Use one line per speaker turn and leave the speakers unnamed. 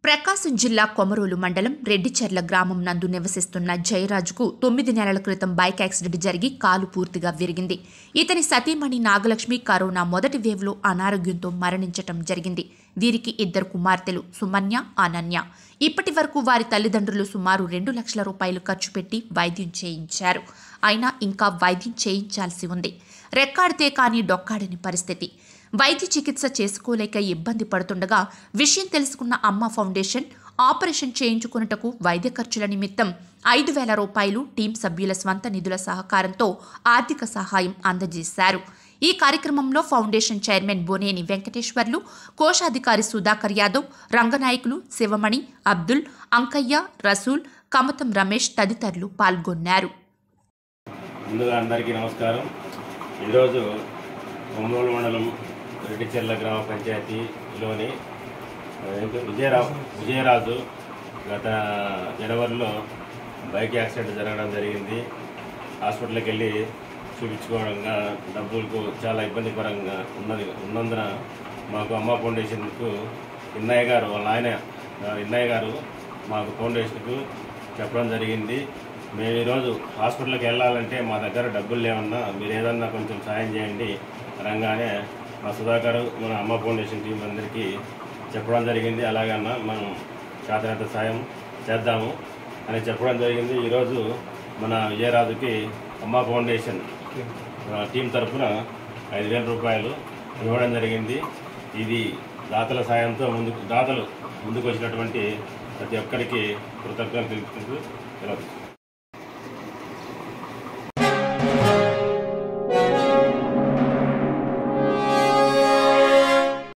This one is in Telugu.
ప్రకాశం జిల్లా కొమరోలు మండలం రెడ్డిచెర్ల గ్రామం నందు నివసిస్తున్న జయరాజుకు తొమ్మిది నెలల క్రితం బైక్ యాక్సిడెంట్ జరిగి కాలు పూర్తిగా విరిగింది ఇతని సతీమణి నాగలక్ష్మి కరోనా మొదటి వేవ్లో అనారోగ్యంతో మరణించటం జరిగింది వీరికి ఇద్దరు కుమార్తెలు సుమన్య అనన్య ఇప్పటి వరకు వారి తల్లిదండ్రులు సుమారు రెండు లక్షల రూపాయలు ఖర్చు పెట్టి వైద్యం చేయించారు అయినా ఇంకా వైద్యం చేయించాల్సి ఉంది రెక్కాడితే కానీ డొక్కాడని పరిస్థితి వైద్య చికిత్స చేసుకోలేక ఇబ్బంది పడుతుండగా విషయం తెలుసుకున్న అమ్మ ఫౌండేషన్ ఆపరేషన్ చేయించుకున్నటకు వైద్య ఖర్చుల నిమిత్తం ఐదు వేల రూపాయలు టీం సభ్యుల స్వంత నిధుల సహకారంతో ఆర్థిక సహాయం అందజేశారు ఈ కార్యక్రమంలో ఫౌండేషన్ చైర్మన్ బోనేని వెంకటేశ్వర్లు కోశాధికారి సుధాకర్ యాదవ్ రంగనాయకులు శివమణి అబ్దుల్ అంకయ్య రసూల్ కమతం రమేష్ తదితరులు పాల్గొన్నారు
ముందుగా అందరికీ నమస్కారం ఈరోజు ఒంగోలు మండలం రెడ్డిచెర్ల గ్రామ పంచాయతీలోని ఆ, ఏంటి, విజయరావు విజయరాజు గత జనవరిలో బైక్ యాక్సిడెంట్ జరగడం జరిగింది హాస్పిటల్కి వెళ్ళి చూపించుకోవడంగా డబ్బులకు చాలా ఇబ్బందికరంగా ఉన్నది ఉన్నందున మాకు అమ్మ ఫౌండేషన్కు ఇన్నయ్య గారు వాళ్ళ ఆయన ఆ, ఇన్నయ్య గారు మాకు ఫౌండేషన్కు చెప్పడం జరిగింది మేము ఈరోజు హాస్పిటల్కి వెళ్ళాలంటే మా దగ్గర డబ్బులు లేవన్నా మీరు ఏదన్నా కొంచెం సాయం చేయండి అనగానే మా సుధాకర్ మన అమ్మ ఫౌండేషన్ టీం అందరికీ చెప్పడం జరిగింది అలాగన్నా మనం చేతనంత సాయం చేద్దాము అని చెప్పడం జరిగింది ఈరోజు మన విజయరాజుకి అమ్మ ఫౌండేషన్ ఆ, టీం తరఫున ఐదు వేల రూపాయలు ఇవ్వడం జరిగింది ఇది దాతల సాయంతో ముందుకు దాతలు ముందుకు వచ్చినటువంటి ప్రతి ఒక్కరికి కృతజ్ఞతలు తెలుపుకుంటూ సెలవు